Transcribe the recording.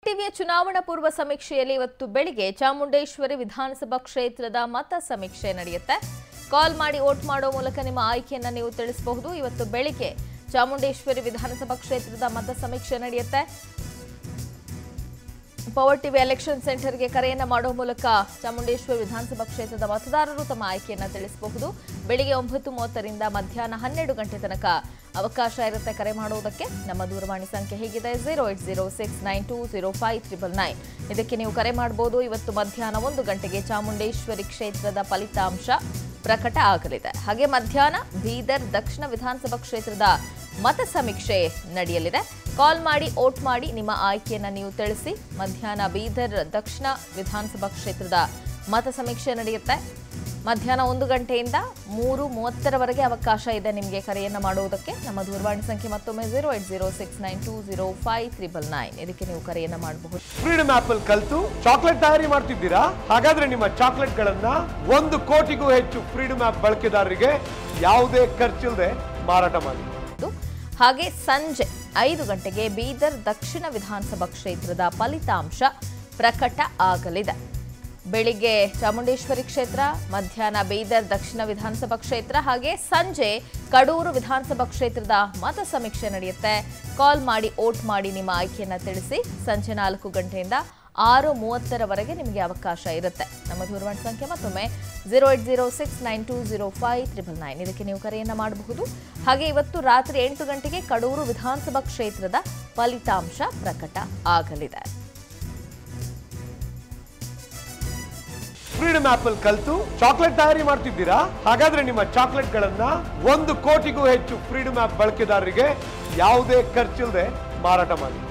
ಟಿವಿಯ ಚುನಾವಣಾ ಪೂರ್ವ ಸಮೀಕ್ಷೆಯಲ್ಲಿ ಇವತ್ತು ಬೆಳಿಗ್ಗೆ ಚಾಮುಂಡೇಶ್ವರಿ ವಿಧಾನಸಭಾ ಕ್ಷೇತ್ರದ ಮತ ಸಮೀಕ್ಷೆ ನಡೆಯುತ್ತೆ ಕಾಲ್ ಮಾಡಿ ವೋಟ್ ಮಾಡೋ ಮೂಲಕ ನಿಮ್ಮ ಆಯ್ಕೆಯನ್ನ ನೀವು ತಿಳಿಸಬಹುದು ಇವತ್ತು ಬೆಳಿಗ್ಗೆ ಚಾಮುಂಡೇಶ್ವರಿ ವಿಧಾನಸಭಾ ಕ್ಷೇತ್ರದ ಮತ ಸಮೀಕ್ಷೆ ನಡೆಯುತ್ತೆ ಪವರ್ ಟಿವಿ ಎಲೆಕ್ಷನ್ ಸೆಂಟರ್ಗೆ ಕರೆಯನ್ನ ಮಾಡುವ ಮೂಲಕ ಚಾಮುಂಡೇಶ್ವರಿ ವಿಧಾನಸಭಾ ಕ್ಷೇತ್ರದ ಮತದಾರರು ತಮ್ಮ ಆಯ್ಕೆಯನ್ನ ತಿಳಿಸಬಹುದು ಬೆಳಿಗ್ಗೆ ಒಂಬತ್ತು ಮೂವತ್ತರಿಂದ ಮಧ್ಯಾಹ್ನ ಹನ್ನೆರಡು ಗಂಟೆ ತನಕ ಅವಕಾಶ ಇರುತ್ತೆ ಕರೆ ಮಾಡುವುದಕ್ಕೆ ನಮ್ಮ ದೂರವಾಣಿ ಸಂಖ್ಯೆ ಹೇಗಿದೆ zero eight zero six nine two zero five triple nine ಇದಕ್ಕೆ ನೀವು ಕರೆ ಮಾಡಬಹುದು ಇವತ್ತು ಮಧ್ಯಾಹ್ನ ಒಂದು ಗಂಟೆಗೆ ಚಾಮುಂಡೇಶ್ವರಿ ಕ್ಷೇತ್ರದ ಫಲಿತಾಂಶ ಪ್ರಕಟ ಆಗಲಿದೆ ಹಾಗೆ ಮಧ್ಯಾಹ್ನ ಬೀದರ್ ದಕ್ಷಿಣ ವಿಧಾನಸಭಾ ಕ್ಷೇತ್ರದ ಮತ ಸಮೀಕ್ಷೆ ನಡೆಯಲಿದೆ ಕಾಲ್ ಮಾಡಿ ವೋಟ್ ಮಾಡಿ ನಿಮ್ಮ ಆಯ್ಕೆಯನ್ನ ನೀವು ತಿಳಿಸಿ ಮಧ್ಯಾಹ್ನ ಬೀದರ್ ದಕ್ಷಿಣ ವಿಧಾನಸಭಾ ಕ್ಷೇತ್ರದ ಮತ ಸಮೀಕ್ಷೆ ನಡೆಯುತ್ತೆ ಮಧ್ಯಾಹ್ನ ಒಂದು ಗಂಟೆಯಿಂದ ಮೂರು ಮೂವತ್ತರವರೆಗೆ ಅವಕಾಶ ಇದೆ ನಿಮಗೆ ಕರೆಯನ್ನು ಮಾಡುವುದಕ್ಕೆ ನಮ್ಮ ದೂರವಾಣಿ ಸಂಖ್ಯೆ ಮತ್ತೊಮ್ಮೆ zero eight zero six nine two zero five triple nine ಇದಕ್ಕೆ ನೀವು ಕರೆಯನ್ನು ಮಾಡಬಹುದು ಫ್ರೀಡಮ್ ಆಪ್ ಅಲ್ಲಿ ಕಲ್ತು ಚಾಕ್ಲೇಟ್ ತಯಾರಿ ಮಾಡ್ತಿದ್ದೀರಾ ಹಾಗಾದ್ರೆ ನಿಮ್ಮ ಚಾಕ್ಲೇಟ್ ಗಳನ್ನ ಒಂದು ಕೋಟಿಗೂ ಹೆಚ್ಚು ಫ್ರೀಡಮ್ ಆಪ್ ಬಳಕೆದಾರರಿಗೆ ಯಾವುದೇ ಖರ್ಚಿಲ್ಲದೆ ಮಾರಾಟ ಮಾಡಿ ಇತ್ತು. ಹಾಗೆ ಸಂಜೆ ಐದು ಗಂಟೆಗೆ ಬೀದರ್ ದಕ್ಷಿಣ ವಿಧಾನಸಭಾ ಕ್ಷೇತ್ರದ ಫಲಿತಾಂಶ ಪ್ರಕಟ ಆಗಲಿದೆ ಬೆಳಿಗ್ಗೆ ಚಾಮುಂಡೇಶ್ವರಿ ಕ್ಷೇತ್ರ ಮಧ್ಯಾಹ್ನ ಬೀದರ್ ದಕ್ಷಿಣ ವಿಧಾನಸಭಾ ಕ್ಷೇತ್ರ ಹಾಗೆ ಸಂಜೆ ಕಡೂರು ವಿಧಾನಸಭಾ ಕ್ಷೇತ್ರದ ಮತ ಸಮೀಕ್ಷೆ ನಡೆಯುತ್ತೆ ಕಾಲ್ ಮಾಡಿ ವೋಟ್ ಮಾಡಿ ನಿಮ್ಮ ಆಯ್ಕೆಯನ್ನ ತಿಳಿಸಿ ಸಂಜೆ ನಾಲ್ಕು ಗಂಟೆಯಿಂದ ಆರು ಮೂವತ್ತರವರೆಗೆ ನಿಮಗೆ ಅವಕಾಶ ಇರುತ್ತೆ ನಮ್ಮ ದೂರವಾಣಿ ಸಂಖ್ಯೆ ಮತ್ತೊಮ್ಮೆ zero eight zero six nine two zero five triple nine ಇದಕ್ಕೆ ನೀವು ಕರೆಯನ್ನು ಮಾಡಬಹುದು ಹಾಗೆ ಇವತ್ತು ರಾತ್ರಿ ಎಂಟು ಗಂಟೆಗೆ ಕಡೂರು ವಿಧಾನಸಭಾ ಕ್ಷೇತ್ರದ ಫಲಿತಾಂಶ ಪ್ರಕಟ ಆಗಲಿದೆ ಫ್ರೀಡಮ್ ಆಪ್ ಅಲ್ಲಿ ಕಲ್ತು ಚಾಕ್ಲೇಟ್ ತಯಾರಿ ಮಾಡ್ತಿದ್ದೀರಾ ಹಾಗಾದ್ರೆ ನಿಮ್ಮ ಚಾಕ್ಲೇಟ್ ಗಳನ್ನ ಒಂದು ಕೋಟಿಗೂ ಹೆಚ್ಚು ಫ್ರೀಡಮ್ ಆಪ್ ಬಳಕೆದಾರರಿಗೆ ಯಾವುದೇ ಖರ್ಚಿಲ್ಲದೆ ಮಾರಾಟ ಮಾಡಿ